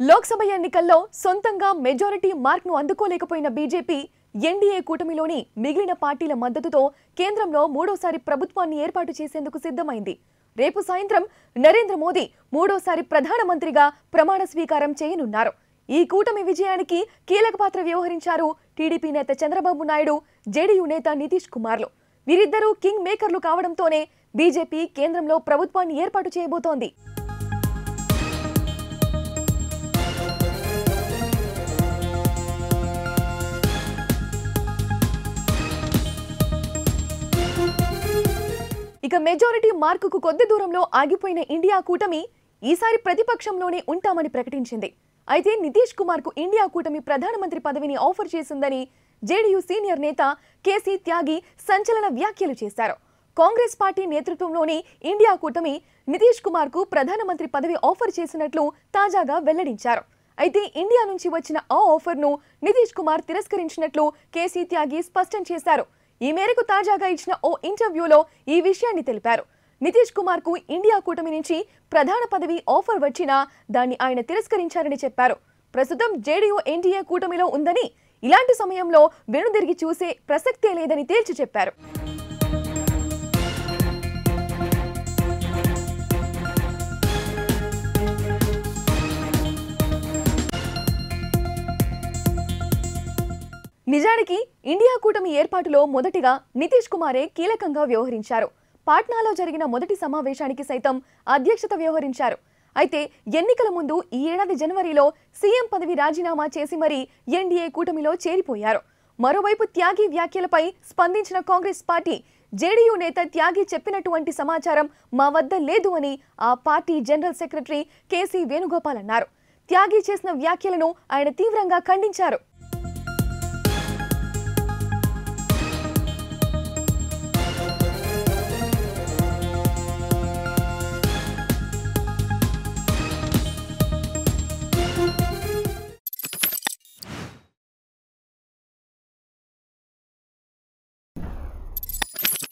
లోక్సభ ఎన్నికల్లో సొంతంగా మెజారిటీ మార్క్ను అందుకోలేకపోయిన బీజేపీ ఎన్డీఏ కూటమిలోని మిగిలిన పార్టీల మద్దతుతో కేంద్రంలో మూడోసారి ప్రభుత్వాన్ని ఏర్పాటు చేసేందుకు సిద్ధమైంది రేపు సాయంత్రం నరేంద్ర మోదీ మూడోసారి ప్రధానమంత్రిగా ప్రమాణ స్వీకారం చేయనున్నారు ఈ కూటమి విజయానికి కీలక పాత్ర వ్యవహరించారు టీడీపీ నేత చంద్రబాబు నాయుడు జేడీయూ నేత నితీష్ కుమార్లు వీరిద్దరూ కింగ్ మేకర్లు కావడంతోనే బీజేపీ కేంద్రంలో ప్రభుత్వాన్ని ఏర్పాటు చేయబోతోంది ఇక మెజారిటీ మార్కుకు కొద్ది దూరంలో ఆగిపోయిన ఇండియా కూటమి ఈసారి ప్రతిపక్షంలోనే ఉంటామని ప్రకటించింది అయితే నితీష్ కుమార్ కు ఇండియా కూటమి ప్రధానమంత్రి పదవిని ఆఫర్ చేసిందని జేడీయూ సీనియర్ నేత కేసీ త్యాగి సంచలన వ్యాఖ్యలు చేశారు కాంగ్రెస్ పార్టీ నేతృత్వంలోని ఇండియా కూటమి నితీష్ కుమార్ కు ప్రధానమంత్రి పదవి ఆఫర్ చేసినట్లు తాజాగా వెల్లడించారు అయితే ఇండియా నుంచి వచ్చిన ఆ ఆఫర్ను నితీష్ కుమార్ తిరస్కరించినట్లు కేసీ త్యాగి స్పష్టం చేశారు ఈ మేరకు తాజాగా ఇచ్చిన ఓ ఇంటర్వ్యూలో ఈ విషయాన్ని తెలిపారు నితీష్ కుమార్ కు ఇండియా కూటమి నుంచి ప్రధాన పదవి ఆఫర్ వచ్చినా దాన్ని ఆయన తిరస్కరించారని చెప్పారు ప్రస్తుతం జేడీయూ ఎన్డీఏ కూటమిలో ఉందని ఇలాంటి సమయంలో వెనుదిరిగి చూసే ప్రసక్తే లేదని తేల్చి చెప్పారు నిజానికి ఇండియా కూటమి ఏర్పాటులో మొదటిగా నితీష్ కుమారే కీలకంగా వ్యవహరించారు పాట్నాలో జరిగిన మొదటి సమావేశానికి సైతం అధ్యక్షత వ్యవహరించారు అయితే ఎన్నికల ముందు ఈ ఏడాది జనవరిలో సీఎం పదవి రాజీనామా చేసి మరీ ఎన్డీఏ కూటమిలో చేరిపోయారు మరోవైపు త్యాగి వ్యాఖ్యలపై స్పందించిన కాంగ్రెస్ పార్టీ జేడీయూ నేత త్యాగి చెప్పినటువంటి సమాచారం మా వద్ద లేదు అని ఆ party general secretary KC Venugopal అన్నారు త్యాగి చేసిన వ్యాఖ్యలను ఆయన తీవ్రంగా ఖండించారు